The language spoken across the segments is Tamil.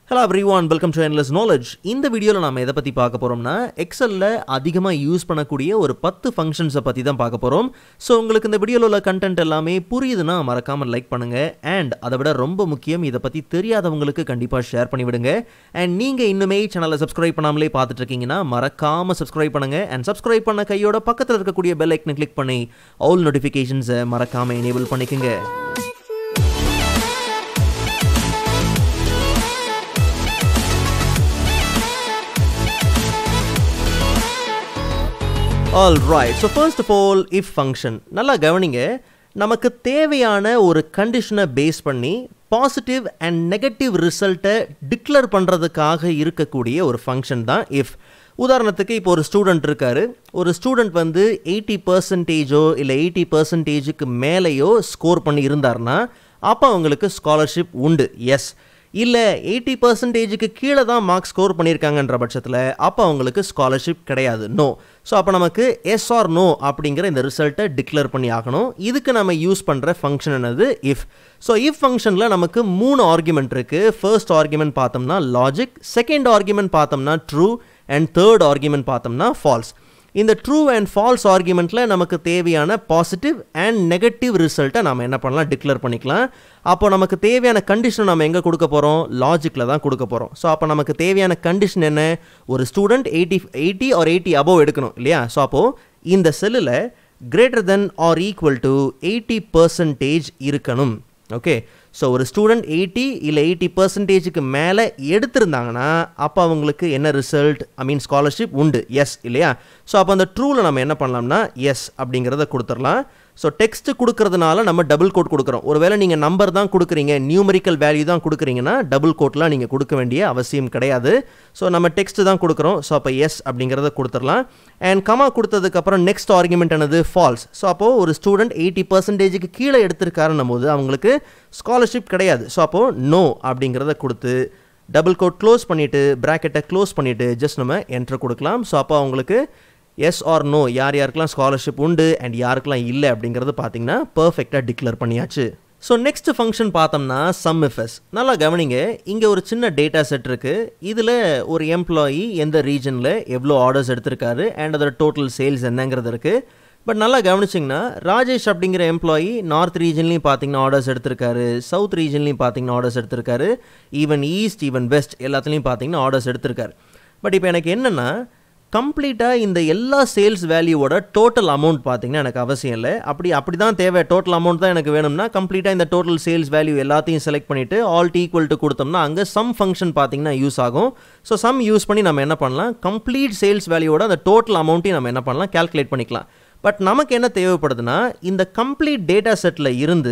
hello every one welcome to endless knowledge இந்த வீடியோவில் நம்ம எதை பற்றி பார்க்க போகிறோம்னா எக்ஸலில் அதிகமாக யூஸ் பண்ணக்கூடிய ஒரு பத்து ஃபங்க்ஷன்ஸை பற்றி தான் பார்க்க போகிறோம் ஸோ உங்களுக்கு இந்த வீடியோவில் உள்ள கண்டென்ட் எல்லாமே புரியுதுன்னா மறக்காமல் லைக் பண்ணுங்கள் அண்ட் அதை விட ரொம்ப முக்கியம் இதை பற்றி தெரியாதவங்களுக்கு கண்டிப்பாக ஷேர் பண்ணி விடுங்க அண்ட் நீங்கள் இன்னுமே சேனலை சப்ஸ்கிரைப் பண்ணாமலே பார்த்துட்டு இருக்கீங்கன்னா மறக்காமல் சப்ஸ்கிரைப் பண்ணுங்கள் அண்ட் சப்ஸ்கிரைப் பண்ண கையோட பக்கத்தில் இருக்கக்கூடிய பெல் ஐக்கனை கிளிக் பண்ணி ஆல் நோட்டிஃபிகேஷன்ஸை மறக்காமல் எனேபிள் பண்ணிக்கோங்க all right so first of all if function நல்லா கவனிங்க நமக்கு தேவையான ஒரு கண்டிஷனை பேஸ் பண்ணி பாசிட்டிவ் அண்ட் நெகட்டிவ் ரிசல்ட்டை டிக்ளேர் பண்ணுறதுக்காக இருக்கக்கூடிய ஒரு ஃபங்க்ஷன் தான் இஃப் உதாரணத்துக்கு இப்போ ஒரு ஸ்டூடெண்ட் இருக்காரு ஒரு ஸ்டூடெண்ட் வந்து எயிட்டி பர்சன்டேஜோ இல்லை எயிட்டி பர்சன்டேஜுக்கு மேலேயோ ஸ்கோர் பண்ணி இருந்தார்னா அப்போ அவங்களுக்கு ஸ்காலர்ஷிப் உண்டு எஸ் இல்லை எயிட்டி பர்சன்டேஜுக்கு கீழே தான் மார்க் ஸ்கோர் பண்ணியிருக்காங்கன்ற பட்சத்தில் அப்போ அவங்களுக்கு ஸ்காலர்ஷிப் கிடையாது நோ ஸோ அப்போ நமக்கு எஸ் ஆர் நோ அப்படிங்கிற இந்த ரிசல்ட்டை டிக்ளேர் பண்ணி ஆகணும் இதுக்கு நம்ம யூஸ் பண்ணுற ஃபங்க்ஷன் என்னது இஃப் ஸோ இஃப் ஃபங்க்ஷனில் நமக்கு மூணு ஆர்குமெண்ட் இருக்குது ஃபர்ஸ்ட் ஆர்குமெண்ட் பார்த்தோம்னா லாஜிக் செகண்ட் ஆர்குமெண்ட் பார்த்தோம்னா ட்ரூ அண்ட் தேர்ட் ஆர்குமெண்ட் பார்த்தோம்னா ஃபால்ஸ் இந்த ட்ரூ அண்ட் ஃபால்ஸ் ஆர்குமெண்ட்டில் நமக்கு தேவையான பாசிட்டிவ் அண்ட் நெகட்டிவ் ரிசல்ட்டை நம்ம என்ன பண்ணலாம் டிக்ளேர் பண்ணிக்கலாம் அப்போ நமக்கு தேவையான கண்டிஷன் நம்ம எங்கே கொடுக்க போகிறோம் லாஜிக்கில் தான் கொடுக்க போகிறோம் ஸோ அப்போ நமக்கு தேவையான கண்டிஷன் என்ன ஒரு student eighty eighty or eighty above எடுக்கணும் இல்லையா ஸோ அப்போது இந்த செல்லில் greater than or equal to eighty percentage இருக்கணும் ஓகே ஸோ ஒரு ஸ்டூடெண்ட் எயிட்டி இல்லை எயிட்டி பர்சன்டேஜுக்கு மேலே எடுத்திருந்தாங்கன்னா அப்போ அவங்களுக்கு என்ன ரிசல்ட் ஐ மீன் ஸ்காலர்ஷிப் உண்டு எஸ் இல்லையா ஸோ அப்போ அந்த ட்ரூவில் நம்ம என்ன பண்ணலாம்னா எஸ் அப்படிங்கிறத கொடுத்துடலாம் ஸோ டெக்ஸ்ட் கொடுக்கறதுனால நம்ம டபுள் கோட் கொடுக்குறோம் ஒருவேளை நீங்கள் நம்பர் தான் கொடுக்குறீங்க நியூமரிக்கல் வேல்யூ தான் கொடுக்குறீங்கன்னா டபுள் கோட்லாம் நீங்கள் கொடுக்க வேண்டிய அவசியம் கிடையாது ஸோ நம்ம டெக்ஸ்ட் தான் கொடுக்குறோம் ஸோ அப்போ எஸ் அப்படிங்கிறத கொடுத்துடலாம் அண்ட் கமா கொடுத்ததுக்கப்புறம் நெக்ஸ்ட் ஆர்குமெண்ட் என்னது ஃபால்ஸ் ஸோ அப்போது ஒரு ஸ்டூடெண்ட் எயிட்டி பர்சன்டேஜுக்கு கீழே எடுத்திருக்காருன்னும் போது அவங்களுக்கு ஸ்காலர்ஷிப் கிடையாது ஸோ அப்போது நோ அப்படிங்கிறத கொடுத்து டபுள் கோட் க்ளோஸ் பண்ணிவிட்டு ப்ராக்கெட்டை க்ளோஸ் பண்ணிவிட்டு ஜஸ்ட் நம்ம என்ட்ரு கொடுக்கலாம் ஸோ அப்போ அவங்களுக்கு எஸ் ஆர் நோ யார் யாருக்கெல்லாம் ஸ்காலர்ஷிப் உண்டு அண்ட் யாருக்கெல்லாம் இல்லை அப்படிங்கிறது பார்த்தீங்கன்னா பர்ஃபெக்டாக டிக்ளேர் பண்ணியாச்சு ஸோ நெக்ஸ்ட் ஃபங்க்ஷன் பார்த்தோம்னா சம் எஃப்எஸ் நல்லா கவனிங்க இங்கே ஒரு சின்ன டேட்டா செட் இருக்குது இதில் ஒரு எம்ப்ளாயி எந்த ரீஜனில் எவ்வளோ ஆர்டர்ஸ் எடுத்திருக்காரு அண்ட் அதோட டோட்டல் சேல்ஸ் என்னங்கிறது இருக்குது பட் நல்லா கவனிச்சிங்கன்னா ராஜேஷ் அப்படிங்கிற எம்ப்ளாயி நார்த் ரீஜன்லையும் பார்த்தீங்கன்னா ஆர்டர்ஸ் எடுத்திருக்காரு சவுத் ரீஜன்லையும் பார்த்தீங்கன்னா ஆர்டர்ஸ் எடுத்திருக்காரு ஈவன் ஈஸ்ட் ஈவன் வெஸ்ட் எல்லாத்துலேயும் பார்த்தீங்கன்னா ஆர்டர்ஸ் எடுத்திருக்காரு பட் இப்போ எனக்கு என்னென்னா கம்ப்ளீட்டாக இந்த எல்லா சேல்ஸ் வேல்யூவோட டோட்டல் அமௌண்ட் பார்த்தீங்கன்னா எனக்கு அவசியம் இல்லை அப்படி அப்படி தான் தேவை டோட்டல் அமௌண்ட் தான் எனக்கு வேணும்னா கம்ப்ளீட்டாக இந்த டோட்டல் சேல்ஸ் வேல்யூ எல்லாத்தையும் செலக்ட் பண்ணிவிட்டு ஆல் ஈக்குவல் டு கொடுத்தோம்னா அங்கே சம் ஃபங்க்ஷன் பார்த்தீங்கன்னா யூஸ் ஆகும் ஸோ சம் யூஸ் பண்ணி நம்ம என்ன பண்ணலாம் கம்ப்ளீட் சேல்ஸ் வேல்யூவோட அந்த டோட்டல் அமௌண்ட்டையும் நம்ம என்ன பண்ணலாம் கேல்குலேட் பண்ணிக்கலாம் பட் நமக்கு என்ன தேவைப்படுதுன்னா இந்த கம்ப்ளீட் டேட்டா செட்டில் இருந்து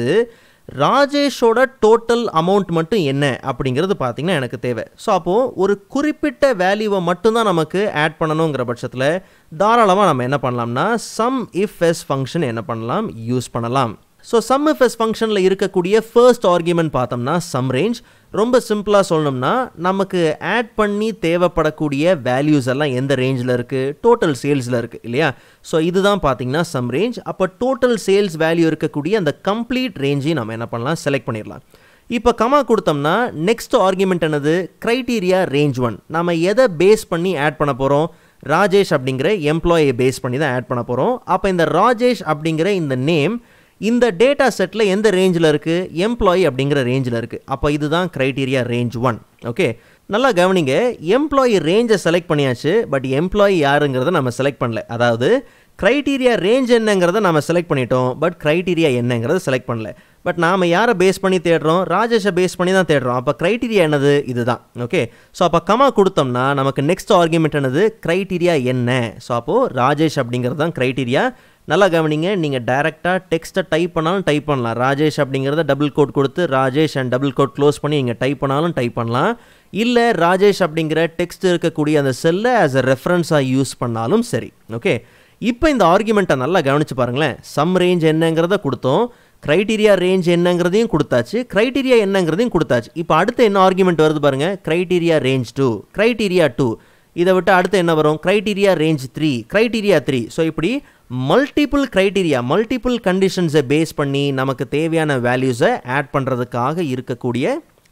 ராஜேஷோட டோட்டல் அமௌண்ட் மட்டும் என்ன அப்படிங்கிறது பார்த்திங்கன்னா எனக்கு தேவை ஸோ அப்போது ஒரு குறிப்பிட்ட வேல்யூவை மட்டும்தான் நமக்கு ஆட் பண்ணணுங்கிற பட்சத்தில் தாராளமாக நம்ம என்ன பண்ணலாம்னா சம் இஃப் எஸ் ஃபங்க்ஷன் என்ன பண்ணலாம் யூஸ் பண்ணலாம் ஸோ சம் இஃப் எஸ் ஃபங்க்ஷனில் இருக்கக்கூடிய ஃபர்ஸ்ட் ஆர்குமெண்ட் பார்த்தோம்னா சம் ரேஞ்ச் ரொம்ப சிம்பிளாக சொல்லணும்னா நமக்கு ஆட் பண்ணி தேவைப்படக்கூடிய வேல்யூஸ் எல்லாம் எந்த ரேஞ்சில் இருக்குது டோட்டல் சேல்ஸில் இருக்குது இல்லையா ஸோ இதுதான் பார்த்தீங்கன்னா சம் ரேஞ்ச் அப்போ டோட்டல் சேல்ஸ் வேல்யூ இருக்கக்கூடிய அந்த கம்ப்ளீட் ரேஞ்சையும் நம்ம என்ன பண்ணலாம் செலக்ட் பண்ணிடலாம் இப்போ கமா கொடுத்தோம்னா நெக்ஸ்ட் ஆர்குமெண்ட் என்னது க்ரைட்டீரியா ரேஞ்ச் ஒன் நம்ம எதை பேஸ் பண்ணி ஆட் பண்ண போகிறோம் ராஜேஷ் அப்படிங்கிற எம்ப்ளாயை பேஸ் பண்ணி தான் ஆட் பண்ண போகிறோம் அப்போ இந்த ராஜேஷ் அப்படிங்கிற இந்த நேம் இந்த டேட்டா செட்டில் எந்த ரேஞ்சில் இருக்குது எம்ப்ளாயி அப்படிங்கிற ரேஞ்சில் இருக்குது அப்போ இதுதான் க்ரைட்டீரியா ரேஞ்ச் ஒன் ஓகே நல்லா கவனிங்க எம்ப்ளாயி ரேஞ்சை செலக்ட் பண்ணியாச்சு பட் எம்ப்ளாயி யாருங்கிறத நம்ம செலக்ட் பண்ணல அதாவது க்ரைட்டீரியா ரேஞ்ச் என்னங்கிறத நம்ம செலக்ட் பண்ணிட்டோம் பட் க்ரைட்டீரியா என்னங்கிறத செலக்ட் பண்ணல பட் நாம் யாரை பேஸ் பண்ணி தேடுறோம் ராஜேஷை பேஸ் பண்ணி தான் தேடுறோம் அப்போ க்ரைட்டீரியா என்னது இதுதான் ஓகே ஸோ அப்போ கமா கொடுத்தோம்னா நமக்கு நெக்ஸ்ட் ஆர்குமெண்ட் என்னது க்ரைட்டீரியா என்ன ஸோ அப்போது ராஜேஷ் அப்படிங்கிறது தான் க்ரைட்டீரியா நல்லா கவனிங்க நீங்கள் டைரெக்டாக டெக்ஸ்ட்டை டைப் பண்ணாலும் டைப் பண்ணலாம் ராஜேஷ் அப்படிங்கிறத டபுள் கோட் கொடுத்து Rajesh and double quote close பண்ணி நீங்கள் டைப் பண்ணாலும் டைப் பண்ணலாம் இல்லை ராஜேஷ் அப்படிங்கிற டெக்ஸ்ட் இருக்கக்கூடிய அந்த செல்லை ஆஸ் அ ரெஃபரன்ஸாக யூஸ் பண்ணாலும் சரி ஓகே இப்போ இந்த ஆர்குமெண்ட்டை நல்லா கவனித்து பாருங்களேன் சம் ரேஞ்ச் என்னங்கிறத கொடுத்தோம் க்ரைட்டீரியா ரேஞ்ச் என்னங்கிறதையும் கொடுத்தாச்சு க்ரைட்டீரியா என்னங்கிறதையும் கொடுத்தாச்சு இப்போ அடுத்து என்ன ஆர்குமெண்ட் வருது பாருங்கள் criteria range two criteria two இதை விட்டு அடுத்து என்ன வரும் criteria range three criteria three so இப்படி மல்டிபிள் க்ரைட்டீரியா மல்டிபிள் கண்டிஷன்ஸை பேஸ் பண்ணி நமக்கு தேவையான வேல்யூஸை ஆட் பண்ணுறதுக்காக இருக்கக்கூடிய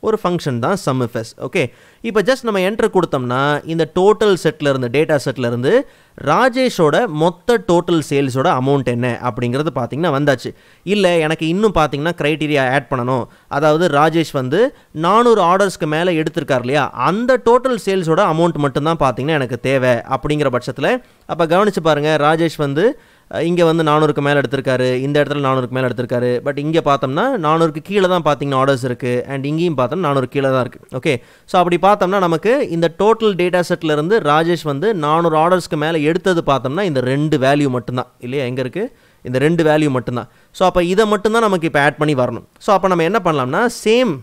ஒரு ஃபங்க்ஷன் தான் சம் எஃப்எஸ் ஓகே இப்போ ஜஸ்ட் நம்ம என்டர் கொடுத்தோம்னா இந்த டோட்டல் செட்டில் இருந்து டேட்டா செட்டில் இருந்து ராஜேஷோட மொத்த டோட்டல் சேல்ஸோட அமௌண்ட் என்ன அப்படிங்கிறது பார்த்தீங்கன்னா வந்தாச்சு இல்லை எனக்கு இன்னும் பார்த்தீங்கன்னா க்ரைட்டீரியா ஆட் பண்ணணும் அதாவது ராஜேஷ் வந்து நானூறு ஆர்டர்ஸ்க்கு மேலே எடுத்திருக்கார் இல்லையா அந்த டோட்டல் சேல்ஸோட அமௌண்ட் மட்டும்தான் பார்த்தீங்கன்னா எனக்கு தேவை அப்படிங்கிற பட்சத்தில் அப்போ கவனிச்சு பாருங்கள் ராஜேஷ் வந்து இங்கே வந்து நானூறுக்கு மேலே எடுத்திருக்காரு இந்த இடத்துல நானூறுக்கு மேலே எடுத்திருக்காரு பட் இங்கே பார்த்தோம்னா நானூறுக்கு கீழே தான் பார்த்தீங்கன்னா ஆர்டர்ஸ் இருக்குது அண்ட் இங்கேயும் பார்த்தோம்னா நானூறு கீழே தான் இருக்குது ஓகே ஸோ அப்படி பார்த்தோம்னா நமக்கு இந்த டோட்டல் டேட்டா செட்லேருந்து ராஜேஷ் வந்து நானூறு ஆர்டர்ஸ்க்கு மேலே எடுத்தது பார்த்தோம்னா இந்த ரெண்டு வேல்யூ மட்டும்தான் இல்லையா எங்கே இருக்குது இந்த ரெண்டு வேல்யூ மட்டும்தான் ஸோ அப்போ இதை மட்டும்தான் நமக்கு இப்போ ஆட் பண்ணி வரணும் ஸோ அப்போ நம்ம என்ன பண்ணலாம்னா சேம்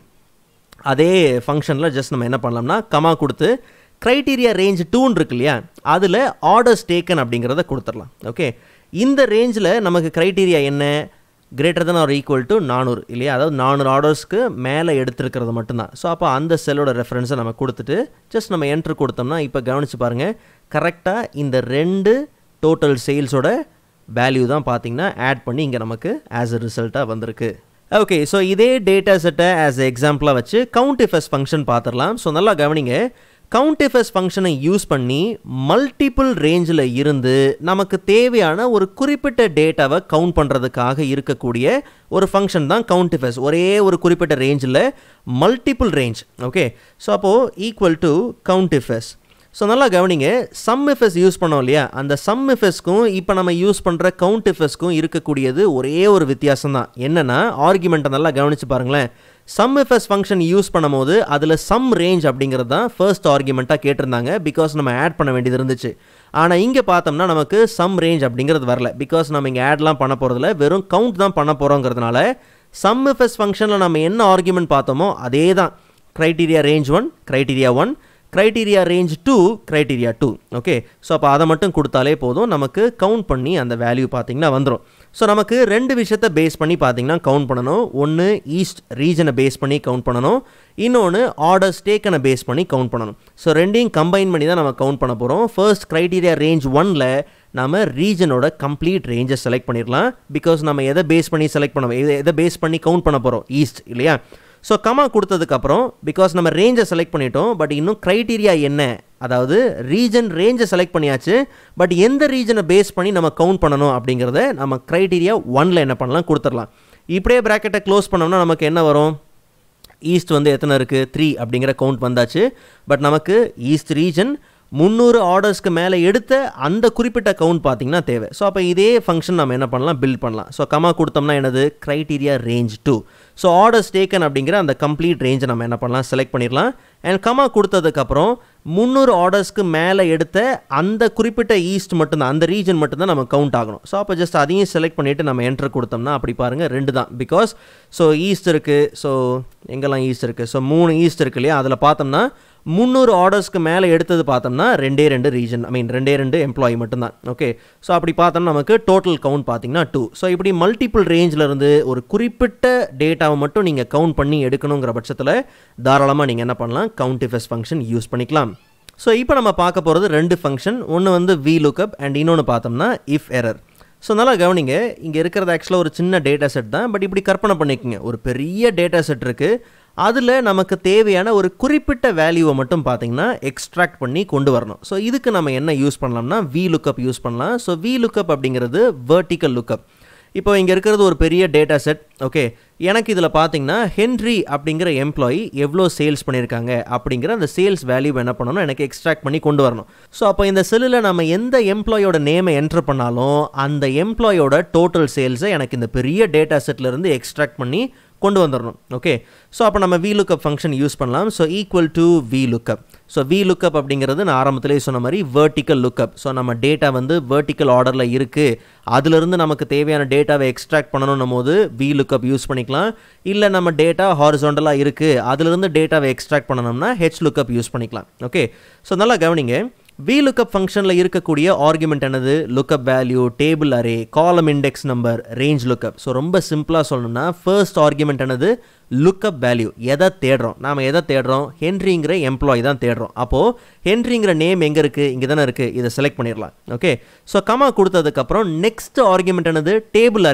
அதே ஃபங்க்ஷனில் ஜஸ்ட் நம்ம என்ன பண்ணலாம்னா கமா கொடுத்து க்ரைட்டீரியா ரேஞ்ச் டூன்னு இருக்கு இல்லையா அதில் ஆர்டர்ஸ் டேக்கன் அப்படிங்கிறத கொடுத்துடலாம் ஓகே இந்த ரேஞ்சில் நமக்கு க்ரைட்டீரியா என்ன greater than or equal to நானூறு இல்லையா அதாவது நானூறு ஆர்டர்ஸ்க்கு மேலே எடுத்துருக்கிறது மட்டும்தான் ஸோ அப்போ அந்த செல்லோட ரெஃபரன்ஸை நம்ம கொடுத்துட்டு ஜஸ்ட் நம்ம என்ட்ரு கொடுத்தோம்னா இப்போ கவனித்து பாருங்கள் கரெக்டாக இந்த ரெண்டு டோட்டல் சேல்ஸோட வேல்யூ தான் பார்த்தீங்கன்னா ஆட் பண்ணி இங்கே நமக்கு ஆஸ் அ ரிசல்ட்டாக வந்திருக்கு ஓகே ஸோ இதே டேட்டா செட்டை ஆஸ் எக்ஸாம்பிளாக வச்சு கவுண்ட் எஃப்எஸ் ஃபங்க்ஷன் பார்த்துடலாம் ஸோ நல்லா கவனிங்க கவுண்ட் எஃப்எஸ் ஃபங்க்ஷனை யூஸ் பண்ணி மல்டிபிள் ரேஞ்சில் இருந்து நமக்கு தேவையான ஒரு குறிப்பிட்ட டேட்டாவை கவுண்ட் பண்ணுறதுக்காக இருக்கக்கூடிய ஒரு ஃபங்க்ஷன் தான் கவுண்ட் எஃப்எஸ் ஒரே ஒரு குறிப்பிட்ட ரேஞ்சில் மல்டிபிள் ரேஞ்ச் ஓகே ஸோ அப்போது equal to count ifs so நல்லா கவனிங்க சம் எஃப்எஸ் யூஸ் பண்ணோம் இல்லையா அந்த சம் எஃப்எஸ்க்கும் இப்போ நம்ம யூஸ் பண்ணுற கவுண்ட் எஃப்எஸ்க்கும் இருக்கக்கூடியது ஒரே ஒரு வித்தியாசம் தான் என்னென்னா ஆர்குமெண்ட்டை நல்லா கவனித்து பாருங்களேன் சம் எஃப்எஸ் ஃபங்க்ஷன் யூஸ் பண்ணும்போது அதில் சம் ரேஞ்ச் அப்படிங்கிறது தான் ஃபர்ஸ்ட் ஆர்குமெண்ட்டாக கேட்டிருந்தாங்க பிகாஸ் நம்ம ஆட் பண்ண வேண்டியது இருந்துச்சு ஆனால் இங்கே பார்த்தோம்னா நமக்கு சம் ரேஞ்ச் அப்படிங்கிறது வரல பிகாஸ் நம்ம இங்கே ஆட்லாம் பண்ண போகிறதில்ல வெறும் கவுண்ட் தான் பண்ண போகிறோங்கிறதுனால சம் எஃப்எஸ் ஃபங்க்ஷனில் நம்ம என்ன ஆர்குமெண்ட் பார்த்தோமோ அதே தான் criteria range one criteria one criteria range two criteria two okay so அப்போ அதை மட்டும் கொடுத்தாலே போதும் நமக்கு கவுண்ட் பண்ணி அந்த வேல்யூ பார்த்தீங்கன்னா வந்துடும் ஸோ நமக்கு ரெண்டு விஷயத்தை பேஸ் பண்ணி பார்த்தீங்கன்னா கவுண்ட் பண்ணணும் ஒன்று ஈஸ்ட் ரீஜனை பேஸ் பண்ணி கவுண்ட் பண்ணணும் இன்னொன்று ஆர்டர்ஸ் டேக்கனை பேஸ் பண்ணி கவுண்ட் பண்ணணும் ஸோ ரெண்டையும் கம்பைன் பண்ணி தான் நம்ம கவுண்ட் பண்ண போகிறோம் ஃபர்ஸ்ட் க்ரைட்டீரியா ரேஞ்ச் ஒனில் நம்ம ரீஜனோட கம்ப்ளீட் ரேஞ்சை செலக்ட் பண்ணிடலாம் பிகாஸ் நம்ம எதை பேஸ் பண்ணி செலக்ட் பண்ண எதை எதை பேஸ் பண்ணி கவுண்ட் பண்ண போகிறோம் ஈஸ்ட் இல்லையா ஸோ கமா கொடுத்ததுக்கப்புறம் பிகாஸ் நம்ம ரேஞ்சை செலக்ட் பண்ணிட்டோம் பட் இன்னும் க்ரைட்டீரியா என்ன அதாவது ரீஜன் ரேஞ்சை செலக்ட் பண்ணியாச்சு பட் எந்த ரீஜனை பேஸ் பண்ணி நம்ம கவுண்ட் பண்ணணும் அப்படிங்கிறத நம்ம க்ரைட்டீரியா ஒனில் என்ன பண்ணலாம் கொடுத்துடலாம் இப்படியே ப்ராக்கெட்டை க்ளோஸ் பண்ணோம்னா நமக்கு என்ன வரும் ஈஸ்ட் வந்து எத்தனை இருக்குது த்ரீ அப்படிங்கிற கவுண்ட் வந்தாச்சு பட் நமக்கு ஈஸ்ட் ரீஜன் முந்நூறு ஆர்டர்ஸ்க்கு மேலே எடுத்த அந்த குறிப்பிட்ட கவுண்ட் பார்த்தீங்கன்னா தேவை ஸோ அப்போ இதே ஃபங்க்ஷன் நம்ம என்ன பண்ணலாம் பில்ட் பண்ணலாம் ஸோ கமா கொடுத்தோம்னா என்னது criteria range two so orders taken அப்படிங்கிற அந்த கம்ப்ளீட் ரேஞ்சை நம்ம என்ன பண்ணலாம் செலக்ட் பண்ணிடலாம் அண்ட் கமா கொடுத்ததுக்கப்புறம் முந்நூறு ஆர்டர்ஸ்க்கு மேலே எடுத்த அந்த குறிப்பிட்ட ஈஸ்ட் மட்டும்தான் அந்த ரீஜன் மட்டும்தான் நம்ம கவுண்ட் ஆகணும் ஸோ அப்போ ஜஸ்ட் அதையும் செலக்ட் பண்ணிவிட்டு நம்ம என்ட்ரு கொடுத்தோம்னா அப்படி பாருங்கள் ரெண்டு தான் பிகாஸ் ஸோ ஈஸ்ட் இருக்குது ஸோ எங்கெல்லாம் ஈஸ்ட் இருக்குது ஸோ மூணு ஈஸ்ட் இருக்கு இல்லையா அதில் பார்த்தோம்னா முந்நூறு ஆர்டர்ஸ்க்கு மேலே எடுத்தது பார்த்தோம்னா ரெண்டே ரெண்டு ரீஜன் ஐ மீன் ரெண்டே ரெண்டு எம்ப்ளாயி மட்டும்தான் ஓகே ஸோ அப்படி பார்த்தோம்னா நமக்கு டோட்டல் கவுண்ட் பார்த்தீங்கன்னா டூ ஸோ இப்படி மல்டிபிள் ரேஞ்சில் இருந்து ஒரு குறிப்பிட்ட டேட்டாவை மட்டும் நீங்கள் கவுண்ட் பண்ணி எடுக்கணுங்கிற பட்சத்தில் தாராளமாக நீங்கள் என்ன பண்ணலாம் கவுண்ட் இஃபெஸ் ஃபங்க்ஷன் யூஸ் பண்ணிக்கலாம் ஸோ இப்போ நம்ம பார்க்க போகிறது ரெண்டு ஃபங்க்ஷன் ஒன்று வந்து வி லுக்கப் அண்ட் இன்னொன்று பார்த்தோம்னா இஃப் எரர் ஸோ நல்லா கவனிங்க இங்கே இருக்கிறது ஆக்சுவலாக ஒரு சின்ன டேட்டா செட் தான் பட் இப்படி கற்பனை பண்ணிக்கோங்க ஒரு பெரிய டேட்டா செட் இருக்குது அதில் நமக்கு தேவையான ஒரு குறிப்பிட்ட வேல்யூவை மட்டும் பார்த்தீங்கன்னா எக்ஸ்ட்ராக்ட் பண்ணி கொண்டு வரணும் ஸோ இதுக்கு நம்ம என்ன யூஸ் பண்ணலாம்னா வி லுக்கப் யூஸ் பண்ணலாம் ஸோ வி லுக்கப் அப்படிங்கிறது வெர்டிக்கல் லுக்கப் இப்போ இங்கே இருக்கிறது ஒரு பெரிய டேட்டா செட் ஓகே எனக்கு இதில் பார்த்தீங்கன்னா ஹென்ரி அப்படிங்கிற எம்ப்ளாயி எவ்வளோ சேல்ஸ் பண்ணியிருக்காங்க அப்படிங்கிற அந்த சேல்ஸ் வேல்யூ என்ன பண்ணணும் எனக்கு எக்ஸ்ட்ராக்ட் பண்ணி கொண்டு வரணும் ஸோ அப்போ இந்த செல்லில் நம்ம எந்த எம்ப்ளாயோட நேமை என்ட்ரு பண்ணாலும் அந்த எம்ப்ளாயோட டோட்டல் சேல்ஸை எனக்கு இந்த பெரிய டேட்டா செட்லேருந்து எக்ஸ்ட்ராக்ட் பண்ணி கொண்டு வந்துடணும் ஓகே ஸோ அப்போ நம்ம வி லுக்கப் ஃபங்க்ஷன் யூஸ் பண்ணலாம் so equal to V lookup so V lookup அப்படிங்கிறது நான் ஆரம்பத்திலே சொன்ன மாதிரி வேர்ட்டிக்கல் லுக்கப் ஸோ நம்ம டேட்டா வந்து வேர்ட்டிக்கல் ஆர்டரில் இருக்குது அதிலிருந்து நமக்கு தேவையான டேட்டாவை எக்ஸ்ட்ராக்ட் பண்ணணும் போது வி லுக்கப் யூஸ் பண்ணிக்கலாம் இல்லை நம்ம டேட்டா ஹாரிசாண்டலாக இருக்குது அதிலிருந்து டேட்டாவை எக்ஸ்ட்ராக்ட் பண்ணணும்னா ஹெச் லுக்கப் யூஸ் பண்ணிக்கலாம் ஓகே ஸோ நல்லா கவனிங்க வி லுக்கப் ஃபங்க்ஷனில் இருக்கக்கூடிய ஆர்குமெண்ட் என்னது lookup value table array column index number range lookup so ரொம்ப சிம்பிளாக சொல்லணும்னா ஃபர்ஸ்ட் ஆர்குமெண்ட் என்னது லுக்கப் வேல்யூ எதை தேடுறோம் நாம் எதை தேடுறோம் ஹென்ரிங்கிற எம்ப்ளாயி தான் தேடுறோம் அப்போது ஹென்ரிங்கிற நேம் எங்கே இருக்குது இங்கே தானே இருக்குது இதை செலக்ட் பண்ணிடலாம் ஓகே ஸோ கமா கொடுத்ததுக்கப்புறம் நெக்ஸ்ட் ஆர்குமெண்ட் என்னது டேபிள் அரே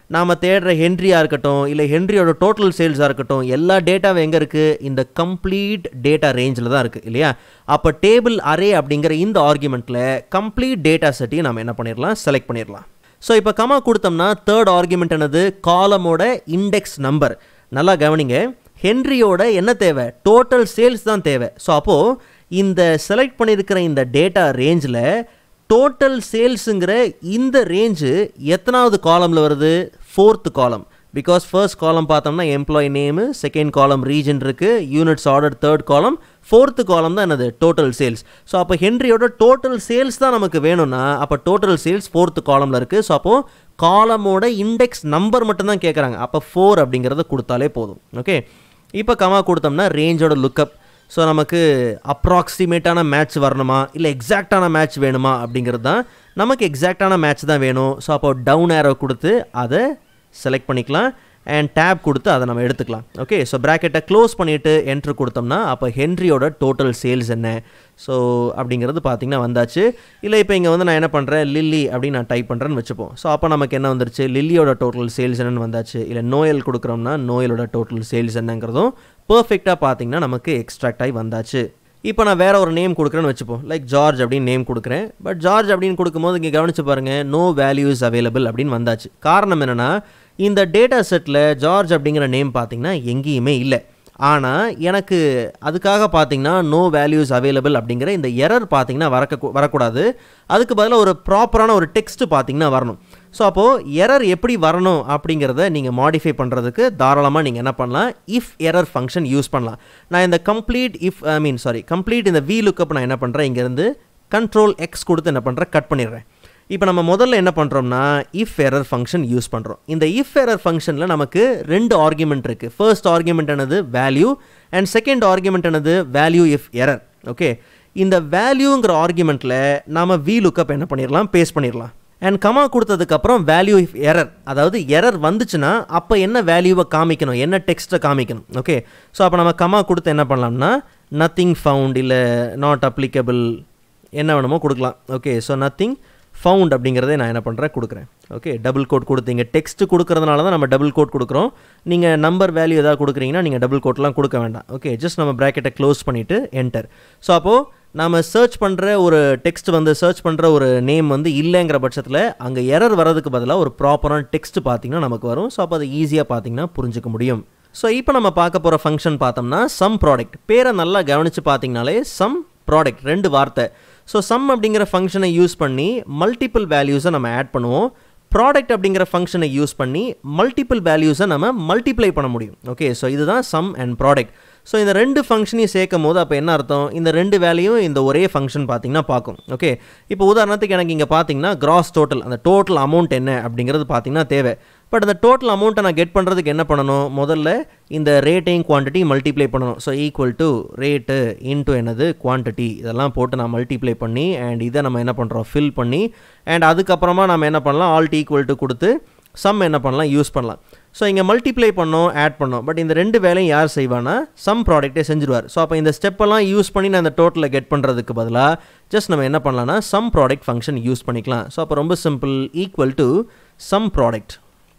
நாம் தேடுற ஹென்ரியாக இருக்கட்டும் இல்லை ஹென்ரியோட டோட்டல் சேல்ஸாக இருக்கட்டும் எல்லா டேட்டாவும் எங்கே இருக்குது இந்த கம்ப்ளீட் டேட்டா ரேஞ்சில் தான் இருக்குது இல்லையா அப்போ டேபிள் அரே அப்படிங்கிற இந்த ஆர்குமெண்ட்டில் கம்ப்ளீட் டேட்டா செட்டையும் நம்ம என்ன பண்ணிடலாம் செலக்ட் பண்ணிடலாம் ஸோ இப்போ கமா கொடுத்தோம்னா தேர்ட் ஆர்குமெண்ட் என்னது காலமோட இண்டெக்ஸ் நம்பர் நல்லா கவனிங்க ஹென்ரியோட என்ன தேவை டோட்டல் சேல்ஸ் தான் தேவை ஸோ அப்போது இந்த செலக்ட் பண்ணியிருக்கிற இந்த டேட்டா ரேஞ்சில் டோட்டல் சேல்ஸுங்கிற இந்த ரேஞ்சு எத்தனாவது காலமில் வருது ஃபோர்த்து காலம் பிகாஸ் ஃபர்ஸ்ட் காலம் பார்த்தோம்னா employee name second column region இருக்குது units order third column fourth column தான் என்னது டோட்டல் சேல்ஸ் ஸோ அப்போ ஹென்ரியோட டோட்டல் சேல்ஸ் தான் நமக்கு வேணும்னா அப்போ டோட்டல் சேல்ஸ் ஃபோர்த்து காலமில் இருக்குது ஸோ அப்போது காலமோட இண்டெக்ஸ் நம்பர் மட்டும்தான் கேட்குறாங்க அப்போ ஃபோர் அப்படிங்கிறத கொடுத்தாலே போதும் ஓகே இப்போ கமா கொடுத்தோம்னா ரேஞ்சோட லுக்கப் ஸோ நமக்கு அப்ராக்சிமேட்டான மேட்ச் வரணுமா இல்லை எக்ஸாக்டான மேட்ச் வேணுமா அப்படிங்கிறது தான் நமக்கு எக்ஸாக்டான மேட்ச் தான் வேணும் ஸோ அப்போ டவுன் ஏரோ கொடுத்து அதை செலக்ட் பண்ணிக்கலாம் அண்ட் டேப் கொடுத்து அதை நம்ம எடுத்துக்கலாம் ஓகே ஸோ ப்ராக்கெட்டை க்ளோஸ் பண்ணிவிட்டு என்ட்ரு கொடுத்தோம்னா அப்போ ஹென்ரியோட டோட்டல் சேல்ஸ் என்ன ஸோ அப்படிங்கிறது பார்த்திங்கன்னா வந்தாச்சு இல்லை இப்போ இங்கே வந்து நான் என்ன பண்ணுறேன் லில்லி அப்படின்னு நான் டைப் பண்ணுறேன்னு வச்சுப்போம் ஸோ அப்போ நமக்கு என்ன வந்துருச்சு லில்லியோட டோட்டல் சேல்ஸ் என்னன்னு வந்தாச்சு இல்லை நோயல் கொடுக்குறோம்னா நோயலோட டோட்டல் சேல்ஸ் என்னங்கிறதும் பர்ஃபெக்டாக பார்த்தீங்கன்னா நமக்கு எக்ஸ்ட்ராக்ட் ஆகி வந்தாச்சு இப்போ நான் வேற ஒரு நேம் கொடுக்குறேன்னு வச்சுப்போம் லைக் ஜார்ஜ் அப்படின்னு நேம் கொடுக்குறேன் பட் ஜார்ஜ் அப்படின்னு கொடுக்கும்போது இங்கே கவனிச்சு பாருங்கள் நோ வேல்யூஸ் அவைலபிள் அப்படின்னு வந்தாச்சு காரணம் என்னென்னா இந்த டேட்டா செட்டில் ஜார்ஜ் அப்படிங்கிற நேம் பார்த்தீங்கன்னா எங்கேயுமே இல்லை ஆனால் எனக்கு அதுக்காக பார்த்தீங்கன்னா நோ வேல்யூஸ் அவைலபிள் அப்படிங்கிற இந்த எரர் பார்த்தீங்கன்னா வரக்க வரக்கூடாது அதுக்கு பதிலாக ஒரு ப்ராப்பரான ஒரு டெக்ஸ்ட் பார்த்தீங்கன்னா வரணும் ஸோ அப்போது எரர் எப்படி வரணும் அப்படிங்கிறத நீங்கள் மாடிஃபை பண்ணுறதுக்கு தாராளமாக நீங்கள் என்ன பண்ணலாம் இஃப் எரர் ஃபங்க்ஷன் யூஸ் பண்ணலாம் நான் இந்த complete if I mean sorry complete இந்த வி லுக்கப் நான் என்ன பண்ணுறேன் இங்கேருந்து கண்ட்ரோல் எக்ஸ் கொடுத்து என்ன பண்ணுறேன் கட் பண்ணிடுறேன் இப்போ நம்ம முதல்ல என்ன பண்ணுறோம்னா இஃப் எரர் ஃபங்க்ஷன் யூஸ் பண்ணுறோம் இந்த இஃப் எரர் ஃபங்க்ஷனில் நமக்கு ரெண்டு ஆர்குமெண்ட் இருக்குது ஃபர்ஸ்ட் ஆர்குமெண்ட் என்னது வேல்யூ அண்ட் செகண்ட் ஆர்குமெண்ட் என்னது வேல்யூ இஃப் எரர் ஓகே இந்த வேல்யூங்கிற ஆர்குமெண்ட்டில் நாம் வி லுக்கப் என்ன பண்ணிடலாம் பேஸ்ட் பண்ணிடலாம் அண்ட் கமா கொடுத்ததுக்கப்புறம் வேல்யூ இஃப் எரர் அதாவது எரர் வந்துச்சுன்னா அப்போ என்ன வேல்யூவை காமிக்கணும் என்ன டெக்ஸ்ட்டை காமிக்கணும் ஓகே ஸோ அப்போ நம்ம கமா கொடுத்து என்ன பண்ணலாம்னா நத்திங் ஃபவுண்ட் இல்லை நாட் அப்ளிகபிள் என்ன வேணுமோ கொடுக்கலாம் ஓகே ஸோ நத்திங் ஃபவுண்ட் அப்படிங்கிறதே நான் என்ன பண்ணுறேன் கொடுக்குறேன் ஓகே டபுள் கோட் கொடுத்தீங்க டெக்ஸ்ட் கொடுக்கறதுனால தான் நம்ம டபுள் கோட் கொடுக்குறோம் நீங்கள் நம்பர் வேல்யூ ஏதாவது கொடுக்குறீங்கன்னா நீங்கள் டபுள் கோட்லாம் கொடுக்க வேண்டாம் ஓகே ஜஸ்ட் நம்ம ப்ராக்கெட்டை க்ளோஸ் பண்ணிவிட்டு என்டர் ஸோ அப்போது நாம் சர்ச் பண்ணுற ஒரு டெக்ஸ்ட் வந்து சர்ச் பண்ணுற ஒரு நேம் வந்து இல்லைங்கிற பட்சத்தில் அங்கே எரர் வரதுக்கு பதிலாக ஒரு ப்ராப்பரான டெக்ஸ்ட் பார்த்தீங்கன்னா நமக்கு வரும் ஸோ அப்போ அதை ஈஸியாக பார்த்தீங்கன்னா புரிஞ்சுக்க முடியும் ஸோ இப்போ நம்ம பார்க்க போகிற ஃபங்க்ஷன் பார்த்தோம்னா சம் ப்ராடக்ட் பேரை நல்லா கவனித்து பார்த்தீங்கனாலே சம் ப்ராடக்ட் ரெண்டு வார்த்தை ஸோ சம் அப்படிங்கிற ஃபங்க்ஷனை யூஸ் பண்ணி மல்டிபிள் வேல்யூஸை நம்ம ஆட் பண்ணுவோம் ப்ராடக்ட் அப்படிங்கிற ஃபங்க்ஷனை யூஸ் பண்ணி மல்டிபிள் வேல்யூஸை நம்ம மல்டிப்ளை பண்ண முடியும் ஓகே ஸோ இதுதான் சம் அண்ட் ப்ராடக்ட் ஸோ இந்த ரெண்டு ஃபங்க்ஷனையும் சேர்க்கும் போது அப்போ என்ன அர்த்தம் இந்த ரெண்டு வேலையும் இந்த ஒரே ஃபங்க்ஷன் பார்த்தீங்கன்னா பார்க்கும் ஓகே இப்போ உதாரணத்துக்கு எனக்கு இங்கே பார்த்தீங்கன்னா கிராஸ் டோட்டல் அந்த டோட்டல் அமௌண்ட் என்ன அப்படிங்கிறது பார்த்தீங்கன்னா தேவை பட் அந்த டோட்டல் அமௌண்ட்டை நான் கெட் பண்ணுறதுக்கு என்ன பண்ணணும் முதல்ல இந்த ரேட்டையும் குவான்டிட்டி மல்டிப்ளை பண்ணணும் so equal to rate into என்னது குவான்டிட்டி இதெல்லாம் போட்டு நான் மல்டிப்ளை பண்ணி அண்ட் இதை நம்ம என்ன பண்ணுறோம் ஃபில் பண்ணி அண்ட் அதுக்கப்புறமா நம்ம என்ன பண்ணலாம் ஆல்ட் ஈக்குவல் டு கொடுத்து சம் என்ன பண்ணலாம் யூஸ் பண்ணலாம் ஸோ இங்கே மல்டிப்ளை பண்ணோம் ஆட் பண்ணோம் பட் இந்த ரெண்டு வேலையும் யார் செய்வானா சம் ப்ராடக்ட்டே செஞ்சுருவார் ஸோ அப்போ இந்த ஸ்டெப்பெல்லாம் யூஸ் பண்ணி நான் அந்த டோட்டலை கெட் பண்ணுறதுக்கு பதிலாக ஜஸ்ட் நம்ம என்ன பண்ணலாம்னா சம் ப்ராடக்ட் ஃபங்க்ஷன் யூஸ் பண்ணிக்கலாம் ஸோ அப்போ ரொம்ப simple equal to sum product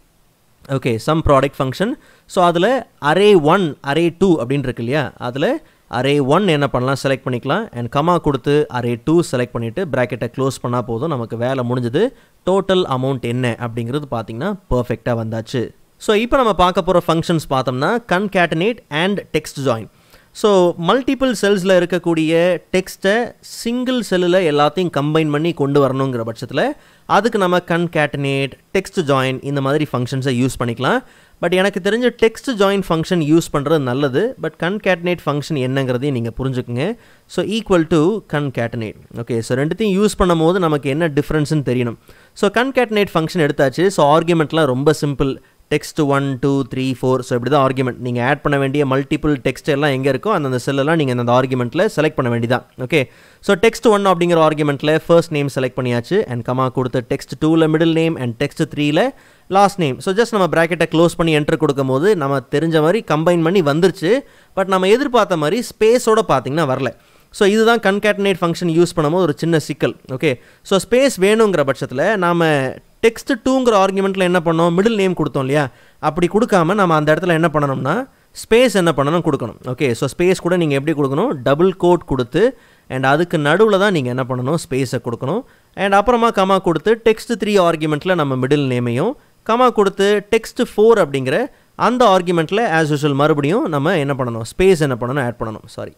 okay sum product function so அதில் அரே ஒன் அரே டூ அப்படின்னு இருக்கு இல்லையா அதில் அரே ஒன் என்ன பண்ணலாம் செலக்ட் பண்ணிக்கலாம் அண்ட் கமா கொடுத்து அரே டூ செலக்ட் பண்ணிவிட்டு ப்ராக்கெட்டை க்ளோஸ் பண்ணால் போதும் நமக்கு வேலை முடிஞ்சது டோட்டல் அமௌண்ட் என்ன அப்படிங்கிறது பார்த்தீங்கன்னா பர்ஃபெக்டாக வந்தாச்சு ஸோ இப்போ நம்ம பார்க்க போகிற ஃபங்க்ஷன்ஸ் பார்த்தோம்னா concatenate and text join so multiple செல்ஸில் இருக்கக்கூடிய டெக்ஸ்ட்டை சிங்கிள் செல்லில் எல்லாத்தையும் கம்பைன் பண்ணி கொண்டு வரணுங்கிற பட்சத்தில் அதுக்கு நம்ம கன்கேட்டனேட் டெக்ஸ்ட் ஜாயின் இந்த மாதிரி ஃபங்க்ஷன்ஸை யூஸ் பண்ணிக்கலாம் பட் எனக்கு தெரிஞ்ச டெக்ஸ்ட் ஜாயின் ஃபங்க்ஷன் யூஸ் பண்ணுறது நல்லது பட் கன்கேட்டனேட் ஃபங்க்ஷன் என்னங்கிறதையும் நீங்கள் புரிஞ்சுக்குங்க so equal to concatenate okay so ரெண்டுத்தையும் யூஸ் பண்ணும்போது நமக்கு என்ன டிஃப்ரென்ஸ்னு தெரியணும் ஸோ கன்கேட்டனேட் ஃபங்க்ஷன் எடுத்தாச்சு ஸோ ஆர்குமெண்ட்லாம் ரொம்ப simple text one two three four so இப்படி தான் ஆர்குமெண்ட் நீங்கள் ஆட் பண்ண வேண்டிய மல்டிபிள் டெக்ஸ்ட் எல்லாம் எங்கே இருக்கோ அந்தந்த செல்லெல்லாம் நீங்கள் அந்த ஆர்குமெண்ட்டில் செலக்ட் பண்ண வேண்டியதான் ஓகே ஸோ டெக்ஸ்ட் ஒன் அப்படிங்கிற ஆர்குமெண்ட்டில் ஃபர்ஸ்ட் நேம் செலக்ட் பண்ணியாச்சு அண்ட் கமா கொடுத்து டெக்ஸ்ட் டூவில் மிடில் நேம் அண்ட் டெக்ஸ்ட் த்ரீல லாஸ்ட் நேம் ஸோ ஜஸ்ட் நம்ம ப்ராக்கெட்டை க்ளோஸ் பண்ணி என்ட்ரு கொடுக்கும்போது நம்ம தெரிஞ்ச மாதிரி கம்பைன் பண்ணி வந்துருச்சு பட் நம்ம எதிர்பார்த்த மாதிரி ஸ்பேஸோட பார்த்தீங்கன்னா வரல ஸோ இதுதான் கன்கேட்டனேட் ஃபங்க்ஷன் யூஸ் பண்ணும்போது ஒரு சின்ன சிக்கல் ஓகே ஸோ ஸ்பேஸ் வேணுங்கிற பட்சத்தில் நாம் டெக்ஸ்ட் டூங்கிற ஆர்குமெண்ட்டில் என்ன பண்ணோம் மிடில் நேம் கொடுத்தோம் இல்லையா அப்படி கொடுக்காம நம்ம அந்த இடத்துல என்ன பண்ணணும்னா ஸ்பேஸ் என்ன பண்ணணும் கொடுக்கணும் ஓகே ஸோ ஸ்பேஸ் கூட நீங்கள் எப்படி கொடுக்கணும் டபுள் கோட் கொடுத்து அண்ட் அதுக்கு நடுவில் தான் நீங்கள் என்ன பண்ணணும் ஸ்பேஸை கொடுக்கணும் அண்ட் அப்புறமா கமா கொடுத்து டெக்ஸ்ட் த்ரீ ஆர்குமெண்ட்டில் நம்ம மிடில் நேமையும் கமா கொடுத்து டெக்ஸ்ட் ஃபோர் அப்படிங்கிற அந்த ஆர்குமெண்ட்டில் ஆஸ் யூஷுவல் மறுபடியும் நம்ம என்ன பண்ணணும் ஸ்பேஸ் என்ன பண்ணணும் ஆட் பண்ணணும் சாரி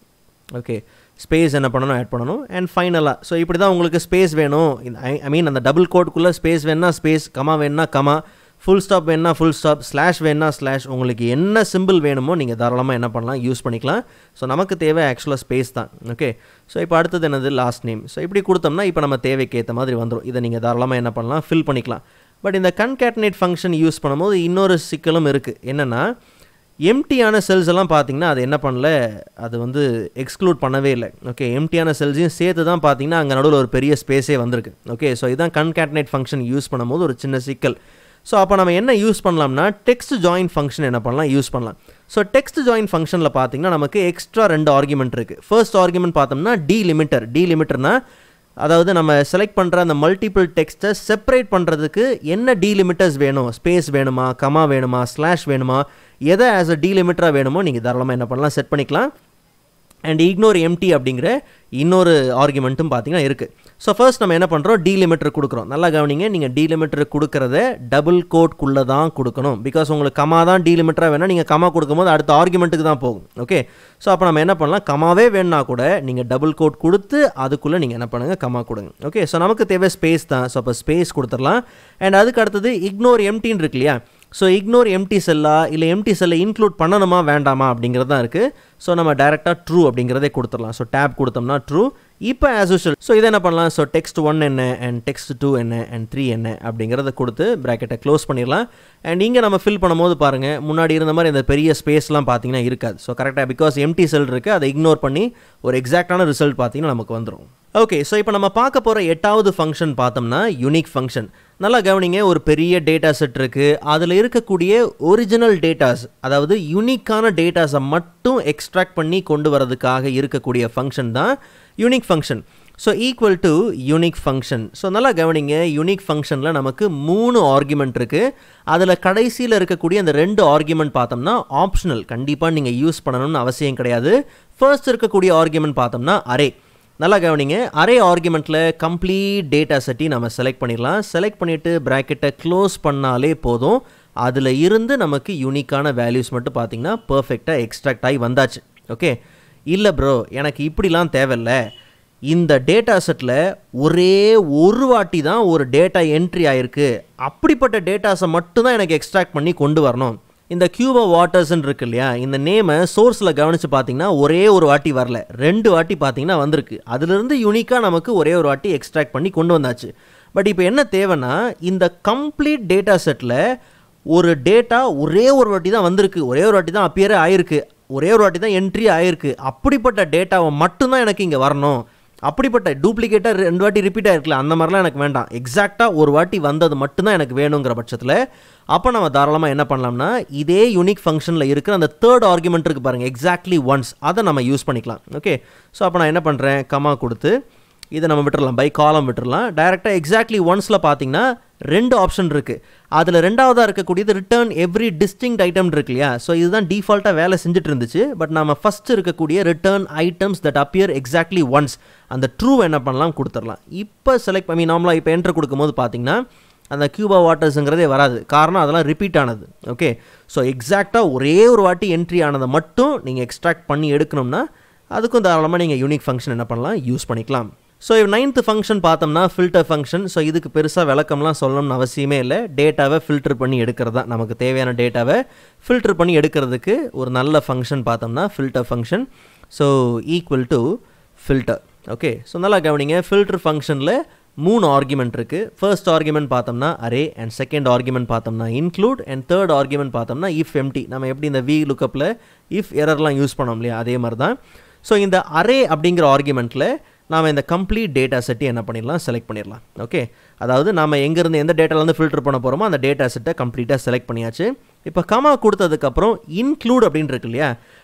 ஓகே ஸ்பேஸ் என்ன பண்ணணும் ஆட் பண்ணணும் அண்ட் ஃபைனலாக ஸோ இப்படி தான் உங்களுக்கு ஸ்பேஸ் வேணும் ஐ ஐ மீன் அந்த டபுள் கோட்குள்ளே ஸ்பேஸ் வேணுன்னா ஸ்பேஸ் கமா வேணுன்னா கமா ஃபுல் ஸ்டாப் வேணுன்னா ஃபுல் ஸ்டாப் ஸ்லாஷ் வேணுன்னா ஸ்லாஷ் உங்களுக்கு என்ன சிம்பிள் வேணுமோ நீங்கள் தாராளமாக என்ன பண்ணலாம் யூஸ் பண்ணிக்கலாம் ஸோ நமக்கு தேவை ஆக்சுவலாக ஸ்பேஸ் தான் ஓகே ஸோ இப்போ அடுத்தது என்னது லாஸ்ட் நேம் ஸோ இப்படி கொடுத்தோம்னா இப்போ நம்ம தேவைக்கு ஏற்ற மாதிரி வந்துடும் இதை நீங்கள் தாராளமாக என்ன பண்ணலாம் ஃபில் பண்ணிக்கலாம் பட் இந்த கன்கேட்டனேட் ஃபங்க்ஷன் யூஸ் பண்ணும்போது இன்னொரு சிக்கலும் இருக்குது என்னென்னா எம்டியான செல்ஸ் எல்லாம் பார்த்தீங்கன்னா அது என்ன பண்ணல அது வந்து எக்ஸ்க்ளூட் பண்ணவே இல்லை ஓகே எம்டியான செல்ஸையும் சேர்த்து தான் பார்த்தீங்கன்னா அங்கே நடுவில் ஒரு பெரிய ஸ்பேஸே வந்திருக்கு ஓகே ஸோ இதான் கன்கேட்டனேட் ஃபங்க்ஷன் யூஸ் பண்ணும்போது ஒரு சின்ன சிக்கல் ஸோ அப்போ நம்ம என்ன யூஸ் பண்ணலாம்னா டெக்ஸ்ட் ஜாயின் ஃபங்க்ஷன் என்ன பண்ணலாம் யூஸ் பண்ணலாம் ஸோ டெக்ஸ்ட் ஜாயின் ஃபங்க்ஷனில் பார்த்தீங்கன்னா நமக்கு எக்ஸ்ட்ரா ரெண்டு ஆர்குமெண்ட் இருக்குது ஃபர்ஸ்ட் ஆர்குமெண்ட் பார்த்தோம்னா டி லிமிட்டர் டி லிமிட்டர்னா அதாவது நம்ம செலக்ட் பண்ணுற அந்த மல்டிபிள் டெக்ஸ்ட்டை செப்பரேட் பண்ணுறதுக்கு என்ன டீலிமிட்டர்ஸ் வேணும் ஸ்பேஸ் வேணுமா கமா வேணுமா ஸ்லாஷ் வேணுமா எதை ஆஸ் அ டீலிமிட்டராக வேணுமோ நீங்கள் தாராளமாக என்ன பண்ணலாம் செட் பண்ணிக்கலாம் அண்ட் இக்னோர் எம்டி அப்படிங்கிற இன்னொரு ஆர்குமெண்ட்டும் பார்த்தீங்கன்னா இருக்குது ஸோ ஃபர்ஸ்ட் நம்ம என்ன பண்ணுறோம் டீலிமிட்டர் கொடுக்குறோம் நல்லா கவனிங்க நீங்கள் டீலிமிட்டர் கொடுக்குறத டபுள் கோட்குள்ளே தான் கொடுக்கணும் பிகாஸ் உங்களுக்கு கமா தான் டீலிமிட்டராக வேணால் நீங்கள் கமா கொடுக்கும்போது அடுத்த ஆர்குமெண்ட்டுக்கு தான் போகும் ஓகே ஸோ அப்போ நம்ம என்ன பண்ணலாம் கமாவே வேணுனா கூட நீங்கள் டபுள் கோட் கொடுத்து அதுக்குள்ளே நீங்கள் என்ன பண்ணுங்கள் கமா கொடுங்க ஓகே ஸோ நமக்கு தேவை ஸ்பேஸ் தான் ஸோ அப்போ ஸ்பேஸ் கொடுத்துடலாம் அண்ட் அதுக்கு அடுத்தது இக்னோர் எம்டின்னு இருக்கு இல்லையா ஸோ இக்னோர் எம்டி செல்லா இல்லை எம்டி செல்லை இன்க்ளூட் பண்ணணுமா வேண்டாமா அப்படிங்கிறது தான் இருக்குது ஸோ நம்ம டேரெக்டாக ட்ரூ அப்படிங்கிறதே கொடுத்துடலாம் ஸோ டேப் கொடுத்தோம்னா ட்ரூ இப்போ ஆஸ் யூஷுவல் ஸோ இதை என்ன பண்ணலாம் ஸோ டெக்ஸ்ட் ஒன் என்ன அண்ட் டெக்ஸ்ட் டூ என்ன அண்ட் த்ரீ என்ன அப்படிங்கிறத கொடுத்து ப்ராக்கெட்டை க்ளோஸ் பண்ணிடலாம் அண்ட் இங்கே நம்ம ஃபில் பண்ணும்போது பாருங்கள் முன்னாடி இருந்த மாதிரி இந்த பெரிய ஸ்பேஸ்லாம் பார்த்தீங்கன்னா இருக்காது ஸோ கரெக்டாக பிகாஸ் எம்டி செல் இருக்குது அதை இக்னோர் பண்ணி ஒரு எக்ஸாக்டான ரிசல்ட் பார்த்தீங்கன்னா நமக்கு வந்துடும் ஓகே ஸோ இப்போ நம்ம பார்க்க போகிற எட்டாவது ஃபங்க்ஷன் பார்த்தோம்னா யூனிக் ஃபங்க்ஷன் நல்லா கவனிங்க ஒரு பெரிய டேட்டா செட் இருக்குது அதில் இருக்கக்கூடிய ஒரிஜினல் டேட்டாஸ் அதாவது யூனிக்கான டேட்டாஸை மட்டும் எக்ஸ்ட்ராக்ட் பண்ணி கொண்டு வரதுக்காக இருக்கக்கூடிய ஃபங்க்ஷன் தான் unique function so equal to unique function so நல்லா கவனிங்க யூனிக் ஃபங்க்ஷனில் நமக்கு மூணு ஆர்குமெண்ட் இருக்குது அதில் கடைசியில் இருக்கக்கூடிய அந்த ரெண்டு ஆர்குமெண்ட் பார்த்தோம்னா ஆப்ஷனல் கண்டிப்பாக நீங்கள் யூஸ் பண்ணணும்னு அவசியம் கிடையாது ஃபர்ஸ்ட் இருக்கக்கூடிய ஆர்குமெண்ட் பார்த்தோம்னா அரே நல்லா கவனிங்க அரே ஆர்குமெண்ட்டில் கம்ப்ளீட் டேட்டா செட்டி நம்ம செலக்ட் பண்ணிடலாம் செலக்ட் பண்ணிவிட்டு ப்ராக்கெட்டை க்ளோஸ் பண்ணாலே போதும் அதில் இருந்து நமக்கு யூனிக்கான வேல்யூஸ் மட்டும் பார்த்தீங்கன்னா பர்ஃபெக்டாக எக்ஸ்ட்ராக்ட் ஆகி வந்தாச்சு ஓகே இல்லை ப்ரோ எனக்கு இப்படிலாம் தேவையில்ல இந்த டேட்டா செட்டில் ஒரே ஒரு வாட்டி தான் ஒரு டேட்டா என்ட்ரி ஆயிருக்கு அப்படிப்பட்ட டேட்டாஸை மட்டும்தான் எனக்கு எக்ஸ்ட்ராக்ட் பண்ணி கொண்டு வரணும் இந்த கியூபா வாட்டர்ஸ்ன்னு இருக்கு இல்லையா இந்த நேமை சோர்ஸில் கவனித்து பார்த்தீங்கன்னா ஒரே ஒரு வாட்டி வரல ரெண்டு வாட்டி பார்த்தீங்கன்னா வந்திருக்கு அதுலேருந்து யூனிக்காக நமக்கு ஒரே ஒரு வாட்டி எக்ஸ்ட்ராக்ட் பண்ணி கொண்டு வந்தாச்சு பட் இப்போ என்ன தேவைன்னா இந்த கம்ப்ளீட் டேட்டா செட்டில் ஒரு டேட்டா ஒரே ஒரு வாட்டி தான் வந்திருக்கு ஒரே ஒரு வாட்டி தான் அப்பியரே ஆயிருக்கு ஒரே ஒரு வாட்டி தான் என்ட்ரி ஆயிருக்கு அப்படிப்பட்ட டேட்டாவை மட்டும்தான் எனக்கு இங்கே வரணும் அப்படிப்பட்ட டூப்ளிகேட்டாக ரெண்டு வாட்டி ரிப்பீட் ஆயிருக்கல அந்த மாதிரிலாம் எனக்கு வேண்டாம் எக்ஸாக்டாக ஒரு வாட்டி வந்தது மட்டும்தான் எனக்கு வேணுங்கிற பட்சத்தில் அப்போ நம்ம தாராளமாக என்ன பண்ணலாம்னா இதே யூனிக் ஃபங்க்ஷனில் இருக்கிற அந்த தேர்ட் ஆர்குமெண்ட் இருக்குது பாருங்கள் எக்ஸாக்ட்லி ஒன்ஸ் அதை நம்ம யூஸ் பண்ணிக்கலாம் ஓகே ஸோ அப்போ நான் என்ன பண்ணுறேன் கமா கொடுத்து இதை நம்ம விட்டுறலாம் பை காலம் விட்டுறலாம் டைரெக்டாக எக்ஸாக்ட்லி ஒன்ஸில் பார்த்தீங்கன்னா ரெண்டு ஆப்ஷன் இருக்குது அதில் ரெண்டாவதாக இருக்கக்கூடியது ரிட்டர்ன் எவ்ரி டிஸ்டிங் ஐட்டம் இருக்கு இல்லையா ஸோ இதுதான் டிஃபால்ட்டாக வேலை செஞ்சுட்டு இருந்துச்சு பட் நம்ம ஃபஸ்ட் இருக்கக்கூடிய return items that appear exactly once அந்த ட்ரூ என்ன பண்ணலாம் கொடுத்துடலாம் இப்போ செலக்ட் பண்ணி நார்மலாக இப்போ என்ட்ரு கொடுக்கும்போது பார்த்தீங்கன்னா அந்த கியூபா வாட்டர்ஸுங்கிறதே வராது காரணம் அதெல்லாம் ரிப்பீட் ஆனது ஓகே ஸோ எக்ஸாக்டாக ஒரே ஒரு வாட்டி என்ட்ரி ஆனதை மட்டும் நீங்கள் எக்ஸ்ட்ராக்ட் பண்ணி எடுக்கணும்னா அதுக்கும் தாராளமாக நீங்கள் யூனிக் ஃபங்க்ஷன் என்ன பண்ணலாம் யூஸ் பண்ணிக்கலாம் ஸோ நைன்த்து ஃபங்க்ஷன் பார்த்தோம்னா ஃபில்டர் ஃபங்க்ஷன் ஸோ இதுக்கு பெருசாக விளக்கம்லாம் சொல்லணும்னு அவசியமே இல்லை டேட்டாவை ஃபில்டர் பண்ணி எடுக்கிறது தான் நமக்கு தேவையான டேட்டாவை ஃபில்டர் பண்ணி எடுக்கிறதுக்கு ஒரு நல்ல ஃபங்க்ஷன் பார்த்தோம்னா filter function so equal to filter okay so நல்லா கவனிங்க ஃபில்டர் ஃபங்க்ஷனில் மூணு ஆர்குமெண்ட் இருக்குது ஃபர்ஸ்ட் ஆர்குமெண்ட் பார்த்தோம்னா அரே அண்ட் செகண்ட் ஆர்குமெண்ட் பார்த்தோம்னா இன்க்ளூட் அண்ட் தேர்ட் ஆர்குமெண்ட் பார்த்தோம்னா இஃப் எம்டி நம்ம எப்படி இந்த வி லுக்கப்பில் இஃப் எரர்லாம் யூஸ் பண்ணோம் இல்லையா அதே மாதிரி தான் ஸோ இந்த அரே அப்படிங்கிற ஆர்குமெண்ட்டில் நாம் இந்த கம்ப்ளீட் டேட்டா செட்டை என்ன பண்ணிடலாம் செலக்ட் பண்ணிடலாம் ஓகே அதாவது நம்ம எங்கேருந்து எந்த டேட்டாலேருந்து ஃபில்டர் பண்ண போகிறோமோ அந்த டேட்டா செட்டை கம்ப்ளீட்டாக செலக்ட் பண்ணியாச்சு இப்போ கமா கொடுத்ததுக்கப்புறம் இன்க்ளூட் அப்படின்னு இருக்கு இல்லையா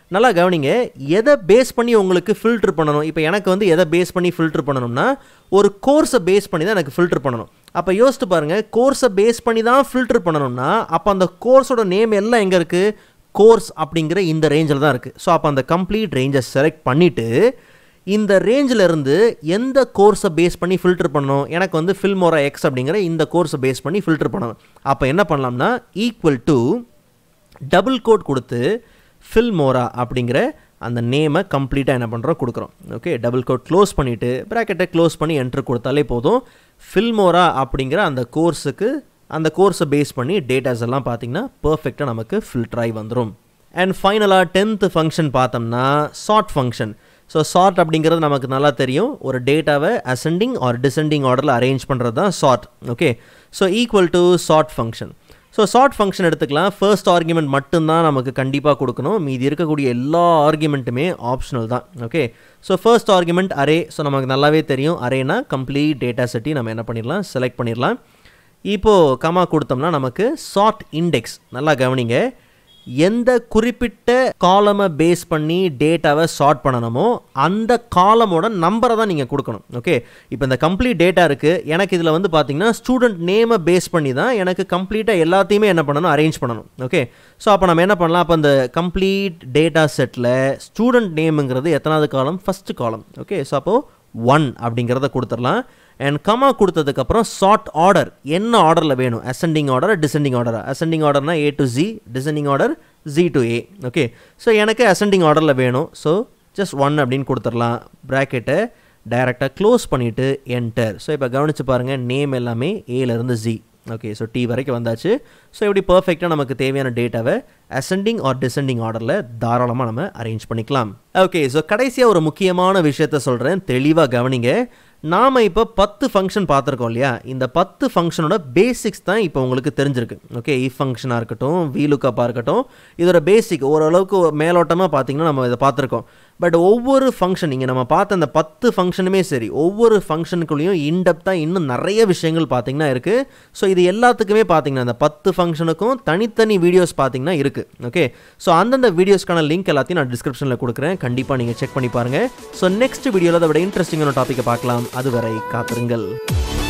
நல்லா கவனிங்க எதை பேஸ் பண்ணி உங்களுக்கு ஃபில்டர் பண்ணணும் இப்போ எனக்கு வந்து எதை பேஸ் பண்ணி ஃபில்டர் பண்ணணும்னா ஒரு கோர்ஸை பேஸ் பண்ணி தான் எனக்கு ஃபில்டர் பண்ணணும் அப்போ யோசித்து பாருங்கள் கோர்ஸை பேஸ் பண்ணி தான் ஃபில்டர் பண்ணணும்னா அப்போ அந்த கோர்ஸோட நேம் எல்லாம் எங்கே இருக்குது கோர்ஸ் அப்படிங்கிற இந்த ரேஞ்சில் தான் இருக்குது ஸோ அப்போ அந்த கம்ப்ளீட் ரேஞ்சை செலக்ட் பண்ணிவிட்டு இந்த ரேஞ்சில் இருந்து எந்த கோர்ஸை பேஸ் பண்ணி ஃபில்டர் பண்ணணும் எனக்கு வந்து ஃபில்மோரா எக்ஸ் அப்படிங்கிற இந்த கோர்ஸை பேஸ் பண்ணி ஃபில்டர் பண்ணணும் அப்போ என்ன பண்ணலாம்னா ஈக்குவல் டு டபுள் கோட் கொடுத்து ஃபில்மோரா அப்படிங்கிற அந்த நேமை கம்ப்ளீட்டாக என்ன பண்ணுறோம் கொடுக்குறோம் ஓகே டபுள் கோட் க்ளோஸ் பண்ணிவிட்டு ப்ராக்கெட்டை க்ளோஸ் பண்ணி என்ட்ரு கொடுத்தாலே போதும் ஃபில்மோரா அப்படிங்கிற அந்த கோர்ஸுக்கு அந்த கோர்ஸை பேஸ் பண்ணி டேட்டாஸ் எல்லாம் பார்த்தீங்கன்னா பர்ஃபெக்டாக நமக்கு ஃபில்டர் ஆகி வந்துடும் அண்ட் ஃபைனலாக டென்த்து ஃபங்க்ஷன் பார்த்தோம்னா ஷார்ட் ஃபங்க்ஷன் ஸோ ஷார்ட் அப்படிங்கிறது நமக்கு நல்லா தெரியும் ஒரு டேட்டாவை அசெண்டிங் ஆர் டிசெண்டிங் ஆர்டரில் அரேஞ்ச் பண்ணுறது தான் sort okay so equal to sort function so sort function எடுத்துக்கலாம் ஃபர்ஸ்ட் ஆர்குமெண்ட் மட்டும்தான் நமக்கு கண்டிப்பாக கொடுக்கணும் மீதி இருக்கக்கூடிய எல்லா ஆர்குமெண்ட்டுமே ஆப்ஷனல் தான் okay so first argument array so நமக்கு நல்லாவே தெரியும் அரேனா கம்ப்ளீட் டேட்டா செட்டி நம்ம என்ன பண்ணிடலாம் செலக்ட் பண்ணிடலாம் இப்போது கமா கொடுத்தோம்னா நமக்கு ஷார்ட் இண்டெக்ஸ் நல்லா கவனிங்க எந்த குறிப்பிட்ட காலமை பேஸ் பண்ணி டேட்டாவை ஷார்ட் பண்ணணுமோ அந்த காலமோட நம்பரை தான் நீங்கள் கொடுக்கணும் ஓகே இப்போ இந்த கம்ப்ளீட் டேட்டா இருக்குது எனக்கு இதில் வந்து பார்த்தீங்கன்னா ஸ்டூடெண்ட் நேமை பேஸ் பண்ணி தான் எனக்கு கம்ப்ளீட்டாக எல்லாத்தையுமே என்ன பண்ணணும் அரேஞ்ச் பண்ணணும் ஓகே ஸோ அப்போ நம்ம என்ன பண்ணலாம் அப்போ அந்த கம்ப்ளீட் டேட்டா செட்டில் ஸ்டூடெண்ட் நேமுங்கிறது எத்தனாவது காலம் ஃபஸ்ட்டு காலம் ஓகே ஸோ அப்போது ஒன் அப்படிங்கிறத கொடுத்துடலாம் அண்ட் கமா கொடுத்ததுக்கப்புறம் ஷார்ட் ஆர்டர் என்ன ஆர்டரில் வேணும் ascending order descending order ascending ஆர்டர்னா A to Z descending order Z to A okay so எனக்கு அசெண்டிங் ஆர்டரில் வேணும் ஸோ ஜஸ்ட் ஒன் அப்படின்னு கொடுத்துடலாம் ப்ராக்கெட்டை டைரெக்டாக க்ளோஸ் பண்ணிவிட்டு என்டர் ஸோ இப்போ கவனித்து பாருங்கள் நேம் எல்லாமே ஏலேருந்து ஜி ஓகே ஸோ டி வரைக்கும் வந்தாச்சு ஸோ இப்படி பர்ஃபெக்டாக நமக்கு தேவையான டேட்டாவை அசெண்டிங் ஆர் டிசெண்டிங் ஆர்டரில் தாராளமாக நம்ம அரேஞ்ச் பண்ணிக்கலாம் ஓகே ஸோ கடைசியாக ஒரு முக்கியமான விஷயத்த சொல்கிறேன் தெளிவாக கவனிங்க நாம் இப்போ பத்து ஃபங்க்ஷன் பார்த்துருக்கோம் இல்லையா இந்த பத்து ஃபங்க்ஷனோட பேசிக்ஸ் தான் இப்போ உங்களுக்கு தெரிஞ்சிருக்கு ஓகே இ ஃபங்க்ஷனாக இருக்கட்டும் வீலுக்கப்பாக இருக்கட்டும் இதோட பேசிக் ஓரளவுக்கு மேலோட்டமாக பார்த்தீங்கன்னா நம்ம இதை பார்த்துருக்கோம் பட் ஒவ்வொரு ஃபங்க்ஷன் இங்கே நம்ம பார்த்த அந்த பத்து ஃபங்க்ஷனுமே சரி ஒவ்வொரு ஃபங்க்ஷனுக்குள்ளேயும் இன்டெப்த்தாக இன்னும் நிறைய விஷயங்கள் பார்த்தீங்கன்னா இருக்குது ஸோ இது எல்லாத்துக்குமே பார்த்தீங்கன்னா அந்த பத்து ஃபங்க்ஷனுக்கும் தனித்தனி வீடியோஸ் பார்த்தீங்கன்னா இருக்குது ஓகே ஸோ அந்தந்த வீடியோஸ்க்கான லிங்க் எல்லாத்தையும் நான் டிஸ்கிரிப்ஷனில் கொடுக்குறேன் கண்டிப்பாக நீங்கள் செக் பண்ணி பாருங்கள் ஸோ நெக்ஸ்ட் வீடியோவில் அதை விட இன்ட்ரெஸ்டிங்கான டாப்பிக்கை பார்க்கலாம் அதுவரை காத்திருங்கள்